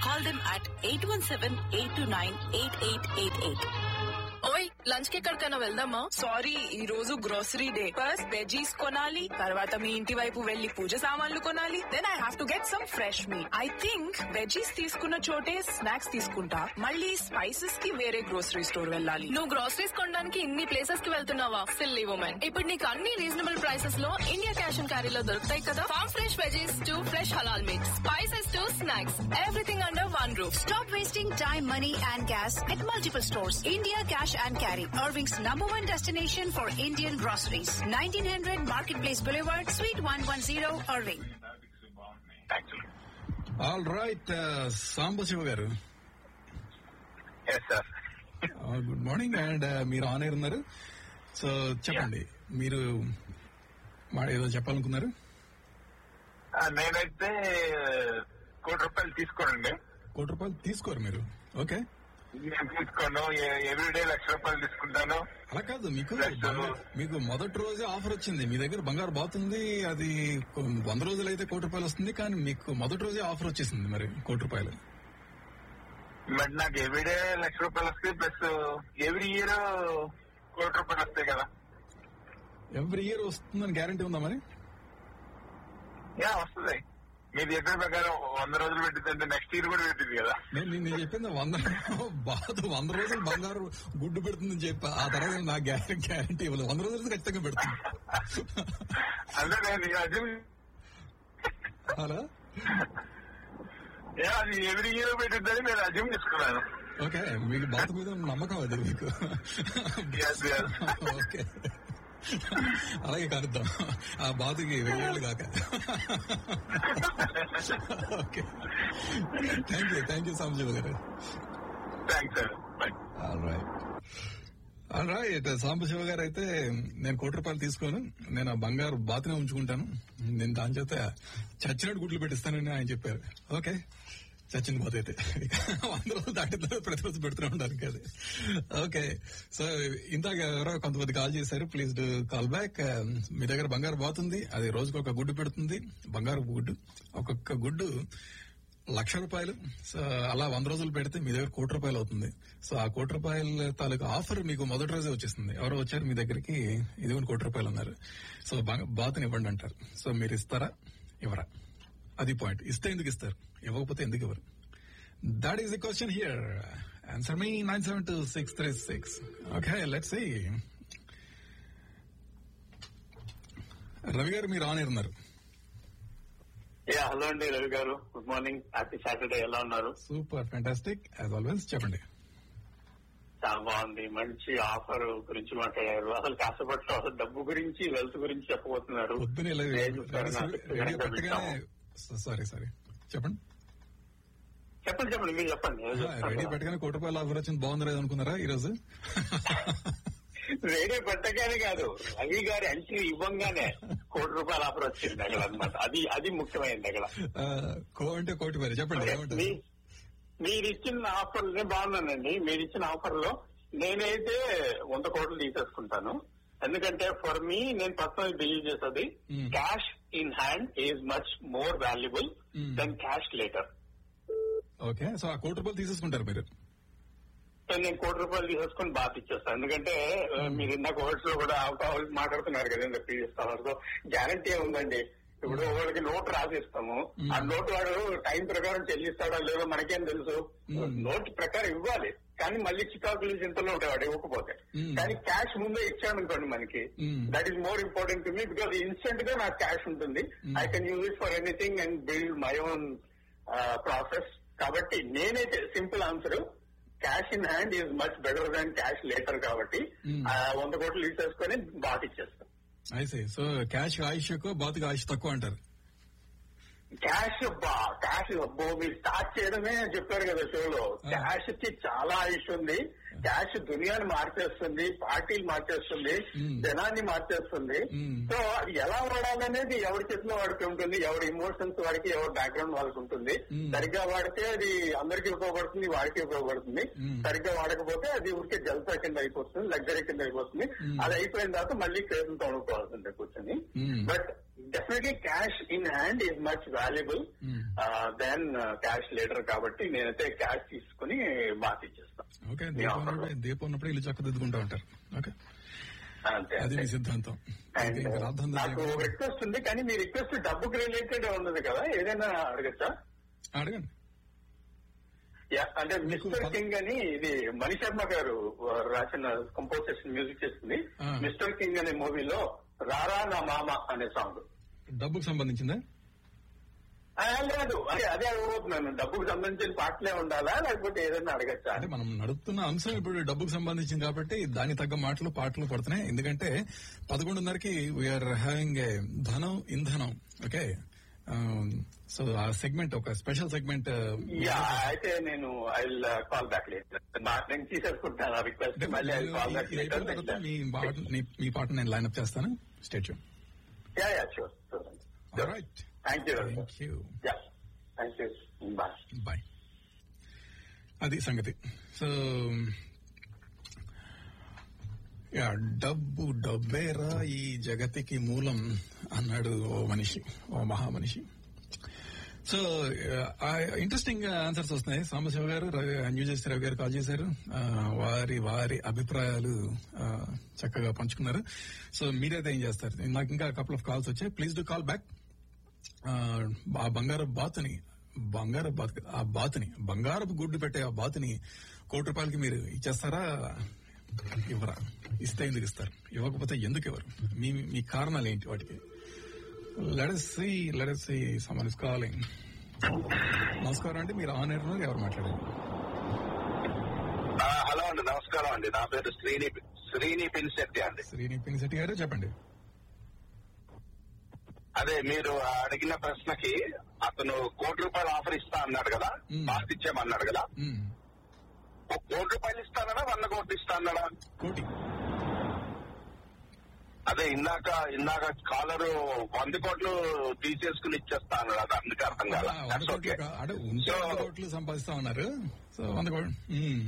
Call them at 817-829-8888. ఓయ్ lunch కి ఎక్కడికైనా వెళ్దామా సారీ ఈ రోజు గ్రోసరీ డే ఫస్ట్ వెజీస్ కొనాలి తర్వాత మీ ఇంటి వైపు వెళ్లి పూజ సామాన్లు కొనాలి then I have to get some fresh meat I think veggies తీసుకున్న చోటే స్నాక్స్ తీసుకుంటా మళ్ళీ స్పైసెస్ కి వేరే గ్రోసరీ స్టోర్ వెళ్ళాలి నువ్వు గ్రోసరీస్ కొనడానికి ఇన్ని ప్లేసెస్ కి వెళ్తున్నావా సిల్లీ ఉమెన్ ఇప్పుడు నీకు అన్ని రీజనబుల్ ప్రైసెస్ లో ఇండియా క్యాష్ అండ్ క్యారీలో దొరుకుతాయి కదా farm fresh veggies to fresh halal meat spices to snacks everything under one roof Stop wasting time, money, and gas at multiple stores. India Cash and Carry, Irving's number one destination for Indian groceries. 1900 Marketplace Boulevard, Suite 110, Irving. All right Sambasiva గారు yes sir good morning and మీరు on air ఉన్నారు so చెప్పండి మీరు మా ఏదో చెప్పాలనుకున్నారు నేనైతే కోటి రూపాయలు తీసుకోనండి కోటి రూపాయలు తీసుకోరు మీరు ఓకే నేను తీసుకోను ఎవ్రీడే లక్ష రూపాయలు తీసుకుంటాను అలా కాదు మీకు Yes, sir. బంగారు- మీకు మొదటి రోజే ఆఫర్ వచ్చింది మీ దగ్గర బంగారు బాతుంది అది కొ- వంద రోజులు అయితే కోటి రూపాయలు వస్తుంది కానీ మీకు మొదటి రోజే ఆఫర్ వచ్చేసింది మరి కోటి రూపాయలు మరి నాకు ఎవ్రీడే లక్ష రూపాయలు వస్తాయి ప్లస్ ఎవ్రీ ఇయర్ కోటి రూపాయలు వస్తాయి కదా ఎవ్రీ ఇయర్ వస్తుందని గ్యారంటీ ఉందా మరి యా వస్తుంది మీరు చెప్పిన ప్రకారం వంద రోజులు పెట్టిందంటే నెక్స్ట్ ఇయర్ కూడా పెట్టింది కదా నేను నేను- నేను చెప్పింది వంద బాధ వంద రోజులు బంగారు గుడ్డు పెడుతుందని చెప్పి ఆ తర్వాత నా గ్యారంటీ ఇవ్వలేదు వంద రోజులు ఖచ్చితంగా పెడుతుంది అంటే నేను అజ్యూమ్ అలా యా అది ఎవ్రీ ఇయర్ పెట్టిందని నేను అజ్యూమ్ చేసుకున్నాను ఓకే మీకు బాధ మీద ఉన్న నమ్మకం అది మీకు Yes, yes. ఓకే అలాగే కలుద్దాం ఆ బాధకి వెయ్యేళ్ళు కాక okay thank you thank you Sambasiva గారు thanks sir bye all right Sambasiva గారు అయితే నేను కోటి రూపాయలు తీసుకోను నేను ఆ బంగారు బాతునే ఉంచుకుంటాను నేను దాని చేత చచ్చినట్టు గుడ్లు పెట్టిస్తానని ఆయన చెప్పారు ఓకే చచ్చింది బాధ అయితే ఇక వంద రోజులు దాటిన తర్వాత ప్రతిరోజు పెడుతూనే ఉండాలి కదా ఓకే సో ఇందాక ఎవరో కొంతమంది కాల్ చేశారు ప్లీజ్ డూ కాల్ బ్యాక్ మీ దగ్గర బంగారు బాతుంది అది రోజుకు ఒక గుడ్డు పెడుతుంది బంగారు గుడ్డు ఒక్కొక్క గుడ్డు లక్ష రూపాయలు సో అలా వంద రోజులు పెడితే మీ దగ్గర కోటి రూపాయలు అవుతుంది సో ఆ కోటి రూపాయల తాలూకు ఆఫర్ మీకు మొదటి రోజే వచ్చేస్తుంది ఎవరో వచ్చారు మీ దగ్గరికి ఇది కూడా కోటి రూపాయలు అన్నారు సో బా- బాతుని ఇవ్వండి అంటారు సో మీరు ఇస్తారా ఇవ్వరా అది పాయింట్ ఇస్తే ఎందుకు ఇస్తారు ఇవ్వకపోతే ఎందుకు ఇవ్వరు that is the question here answer మీ nine seven two six three six okay let's Ravi గారు మీరు ఆన్ ఉన్నారు యా హలో అండి రవి గారు గుడ్ మార్నింగ్ హ్యాపీ సాటర్డే ఎలా ఉన్నారు సూపర్ ఫ్యాంటాస్టిక్ యాజ్ ఆల్వేస్ చెప్పండి చాలా బాగుంది మంచి ఆఫర్ గురించి మాట్లాడారు అసలు కాసేపట్లో అసలు డబ్బు గురించి వెల్త్ గురించి చెప్పబోతున్నారు పొద్దున ఇలా ఏం చెప్తారు నాకు రేడియో వివరంగా పెట్టగానే వింటాము. సారీ సారీ చెప్పండి చెప్పండి చెప్పండి మీరు చెప్పండి ఏదో చెప్తారు రేడియో కదా. పెట్టగానే కోటి రూపాయల ఆఫర్ వచ్చింది బాగుంది లేదు అనుకున్నారా ఈ రోజు రేడియో పెట్టగానే కాదు రవి గారి అంచు ఇవ్వంగానే కోటి రూపాయల ఆఫర్ వచ్చింది అక్కడ అనమాట అది అది ముఖ్యమైనది అక్కడ ఆ, కో అంటే కోటి మరి చెప్పండి ఏమంటారు మీ- మీరు ఇచ్చిన ఆఫర్ నేను బాగున్నానండి మీరు ఇచ్చిన ఆఫర్ లో నేనైతే వంద కోట్లు తీసేసుకుంటాను ఎందుకంటే ఫర్ మీ నేను పర్సనల్ బిలీవ్ చేసేది Hmm. Cash in hand is much more valuable Hmm. Then cash later okay so ఆ కోటి రూపాయలు తీసేసుకుంటారు మీరు సో నేను కోటి రూపాయలు తీసేసుకుని బాత్ ఇచ్చేస్తాను ఎందుకంటే ఆ, మీరు ఇందాక వర్డ్స్ లో కూడా alcohol మాట్లాడుతున్నారు కదండి ప్రీవియస్ కలర్ సో గ్యారంటీ ఉందండి ఇప్పుడు వాళ్ళకి నోట్ రాసిస్తాము ఆ నోట్ వాడు టైం ప్రకారం చెల్లిస్తాడో లేదో మనకేం తెలుసు Hmm. నోట్ ప్రకారం ఇవ్వాలి కానీ మళ్ళీ చికాకులు చింతలో ఉంటాయి వాడు ఇవ్వకపోతే Hmm. కానీ క్యాష్ ముందే ఇచ్చాను అనుకోండి మనకి Hmm. That is more important to me because instant గా నాకు క్యాష్ ఉంటుంది Hmm. I can use it for anything and build my own process కాబట్టి నేనైతే simple answer cash in hand is much better than cash later కాబట్టి Hmm. ఆ వంద కోట్లు తీసేసుకొని బాట్ ఇచ్చేస్తాం అయితే సో క్యాష్ ఆయుష్ ఎక్కువ బాతుకి ఆయుష్ తక్కువ అంటారు క్యాష్ బా క్యాష్ అబ్బో మీరు స్టార్ట్ చేయడమే చెప్పారు కదా షోలో క్యాష్ కి చాలా ఆయుష్ ఉంది క్యాష్ దునియాని మార్చేస్తుంది పార్టీలు మార్చేస్తుంది Hmm. జనాన్ని మార్చేస్తుంది Hmm. సో అది ఎలా వాడాలనేది ఎవరి చేతిలో వాడికి ఉంటుంది ఎవరి ఇమోషన్స్ వాడికి ఎవరి బ్యాక్గ్రౌండ్ వాళ్ళకి ఉంటుంది Hmm. సరిగ్గా వాడితే అది అందరికీ ఉపయోగపడుతుంది వాడికి ఉపయోగపడుతుంది Hmm. సరిగ్గా వాడకపోతే అది ఊరికే జల్సా కింద అయిపోతుంది లగ్జరీ కింద అయిపోతుంది Hmm. అది అయిపోయిన తర్వాత మళ్ళీ చేతులతో అనుకోవాల్సిందే కూర్చొని Hmm. But definitely cash in hand is much valuable then cash later కాబట్టి నేనైతే క్యాష్ తీసుకుని బాత్ ఇచ్చేస్తాను ఓకే దీపం ఉన్నప్పుడు దీపం ఉన్నప్పుడు ఇల్లు చక్కదిద్దుకుంటా ఉంటారు ఓకే అంతే అది అంతే మీ సిద్ధాంతం అండ్ ఇంకా రార్థం నాకు రిక్వెస్ట్ ఉంది కానీ మీ రిక్వెస్ట్ డబ్బుకి రిలేటెడ్ ఉన్నది కదా ఏదైనా అడగచ్చా అడగండి యా, అంటే మీకు మిస్టర్ పద- కింగ్ అని ఇది మణి శర్మ గారు రాసిన కంపోజిషన్ మ్యూజిక్ చేసింది ఆ. మిస్టర్ కింగ్ అనే మూవీలో రారా నా మామ అనే సాంగ్ డబ్బుకు సంబంధించిందా లేదు అదే అదే అడగబోతున్నాను డబ్బుకు సంబంధించిన పాటలే ఉండాలా లేకపోతే ఏదైనా అడగచ్చా అంటే మనం నడుపుతున్న అంశం ఇప్పుడు డబ్బుకు సంబంధించింది కాబట్టి దానికి తగ్గ మాటలు పాటలు పడుతున్నాయి ఎందుకంటే పదకొండున్నరకి వీఆర్ హ్యావింగ్ ఏ ధనం ఇంధనం ఓకే సో ఆ సెగ్మెంట్ ఒక స్పెషల్ సెగ్మెంట్ యా అయితే నేను ఐ కాల్ బ్యాక్ లేటర్ నేను తీసేసుకుంటాను ఆ రిక్వెస్ట్ మళ్ళీ ఐ కాల్ బ్యాక్ లేటర్ మీ పాట మీ పాట నేను లైన్అప్ చేస్తాను state yeah yeah sure sure right thank you thank you yeah thank you bye bye అది సంగతి సో యా డబ్బు డబ్బేరా ఈ జగతికి మూలం అన్నాడు ఓ మనిషి ఓ మహామనిషి సో ఇంట్రెస్టింగ్ ఆన్సర్స్ వస్తున్నాయి సాంబశివ గారు రవి- న్యూస్ చేసి రవి గారు కాల్ చేశారు ఆ, వారి వారి అభిప్రాయాలు ఆ, చక్కగా పంచుకున్నారు సో మీరైతే ఏం చేస్తారు నాకు ఇంకా కపుల్ ఆఫ్ కాల్స్ వచ్చాయి ప్లీజ్ డూ కాల్ బ్యాక్ ఆ ఆ బంగారపు బాతుని బంగారపు బాతు కాదు, ఆ బాతుని బంగారపు గుడ్డు పెట్టే ఆ బాతుని కోటి రూపాయలకి మీరు ఇచ్చేస్తారా ఇవ్వరా ఇస్తే ఎందుకు ఇస్తారు ఇవ్వకపోతే ఎందుకు ఇవ్వరు మీ మీ కారణాలు ఏంటి వాటికి లెడసి లెడసి సమ్మన్ ఇస్ కాలింగ్ నమస్కారం అండి మీరు ఆన్ ఎయిర్ ఎవరు మాట్లాడారు ఆ, హలో అండి నమస్కారం అండి నా పేరు శ్రీని శ్రీని పిన్శెట్టి అండి శ్రీని పినిశెట్టి గారు చెప్పండి అదే మీరు అడిగిన ప్రశ్నకి అతను కోటి రూపాయలు ఆఫర్ ఇస్తా అన్నాడు కదా మ్మ్. పాస్ ఇచ్చామన్నాడు కదా మ్మ్. ఒక కోటి రూపాయలు ఇస్తానడా వంద కోట్లు ఇస్తా అన్నాడా కోటి అదే ఇందాక ఇందాక కాలరు వంద కోట్లు తీసేసుకుని ఇచ్చేస్తా అన్నాడు అది అందుకే అర్థం ఆ, కాల వంద కోట్లు కా- అంటే ఉంటే So- వంద కోట్లు సంపాదిస్తా ఉన్నారు సో వంద కోట్లు మ్మ్.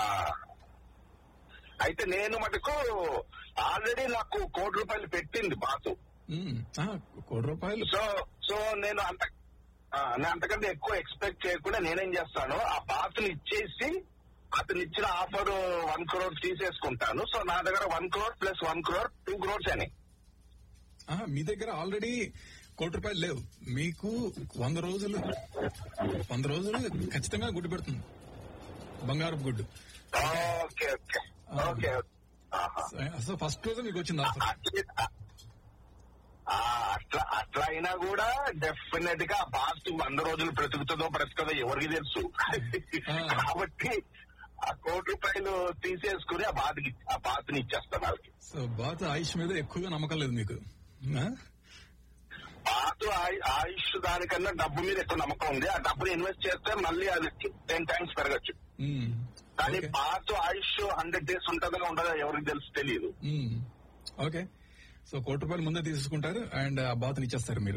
అయితే నేను మటుకు ఆల్రెడీ నాకు కోటి రూపాయలు పెట్టింది బాసు మ్మ్. ఆ, కోటి రూపాయలు సో సో నేను అంత ఆ, నేను అంతకంటే ఎక్కువ ఎక్స్పెక్ట్ చేయకుండా నేనేం చేస్తాను ఆ బాతుని ఇచ్చేసి అతను ఇచ్చిన ఆఫర్ వన్ క్రోర్ తీసేసుకుంటాను సో నా దగ్గర one crore plus one crore two crores అని ఆ, మీ దగ్గర ఆల్రెడీ కోటి రూపాయలు లేవు మీకు వంద రోజులు వంద రోజులు ఖచ్చితంగా గుడ్డు పెడుతుంది బంగారపు గుడ్డు ఓకే ఓకే ఓకే ఆహా. అసలు ఫస్ట్ రోజు మీకు వచ్చింది ఆఫర్ అట్లా ఆ, అట్లా అట్లా అయినా కూడా డెఫినెట్ గా బాత్ వంద రోజులు బ్రతుకుతుందో బ్రతుకుతుందో ఎవరికి తెలుసు ఆ. కాబట్టి ఆ కోటి రూపాయలు తీసేసుకుని ఆ బాధకి ఆ బాత్ని ఇచ్చేస్తాను వాళ్ళకి సో బాత ఆయుష్ మీద ఎక్కువగా నమ్మకం లేదు మీకు ఆ? పాత ఆయ- ఆయుష్ దానికన్నా డబ్బు మీద ఎక్కువ నమ్మకం ఉంది ఆ డబ్బుని ఇన్వెస్ట్ చేస్తే మళ్ళీ అది టెన్ టైమ్స్ పెరగచ్చు మ్మ్. కానీ ఓకే. పాత ఆయుష్ హండ్రెడ్ డేస్ ఉంటుందో ఉండదో ఎవరికి తెలుసు తెలియదు మ్మ్. ఓకే సో కోటి రూపాయలు ముందే తీసుకుంటారు అండ్ ఆ బాతుని ఇచ్చేస్తారు మీరు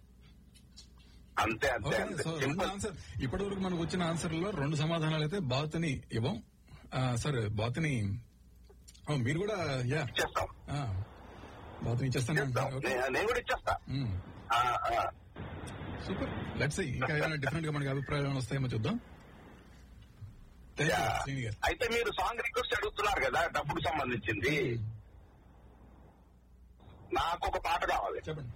అంతే అంతే ఓకే అంతే సో రెండు సింపుల్ ఆన్సర్ ఇప్పటి వరకు మనకు వచ్చిన ఆన్సర్లలో రెండు సమాధానాలు అయితే బాతుని ఇవ్వం ఆ, సరే బాతుని ఓ, మీరు కూడా యా ఇచ్చేస్తాం ఆ, బాతుని ఇచ్చేస్తాను ఇచ్చేస్తాం అంటున్నారు. ఓకే నే- నేను కూడా ఇచ్చేస్తా మ్మ్. ఆ, ఆ. సూపర్ లెట్స్ ఇంకా ఏమైనా డిఫరెంట్ గా మనకి అభిప్రాయాలు ఏమైనా వస్తాయేమో చూద్దాం థ్యాంక్ యూ యా. శ్రీని గారు అయితే మీరు సాంగ్ రిక్వెస్ట్ అడుగుతున్నారు కదా డబ్బుకు సంబంధించింది నాకు ఒక పాట కావాలి చెప్పండి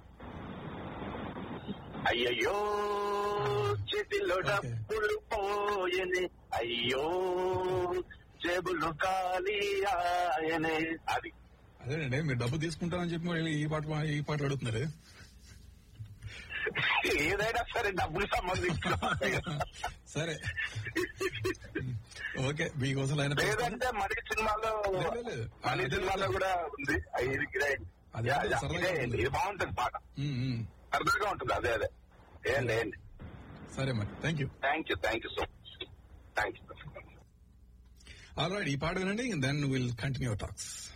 అయ్యయ్యో చేతిలో Okay. డబ్బులు పోయనే అయ్యో జేబులు ఖాళీ ఆయనే అది అదేనండి మీరు డబ్బు తీసుకుంటారని చెప్పి మళ్ళీ ఈ పాట ఈ పాటలు అడుగుతున్నారు ఏదైనా సరే డబ్బులు సంబంధించిన సరే ఓకే మీకోసం లైన్ లేదంటే మడి సినిమాలో లేదు, లేదు. మణి అదే, సినిమాలో అదే. కూడా ఉంది ఇది గ్రేట్ అదే, యా, అదే, యా, సరదాగా ఇదే, ఉంది. ఇది బాగుంటుంది పాట సరదాగా ఉంటుంది అదే అదే ఏంటి ఏంటి సరే మరి thank you thank you thank you so much thank you all right ఈ పాట వినండి దెన్ విల్ కంటిన్యూ టాక్స్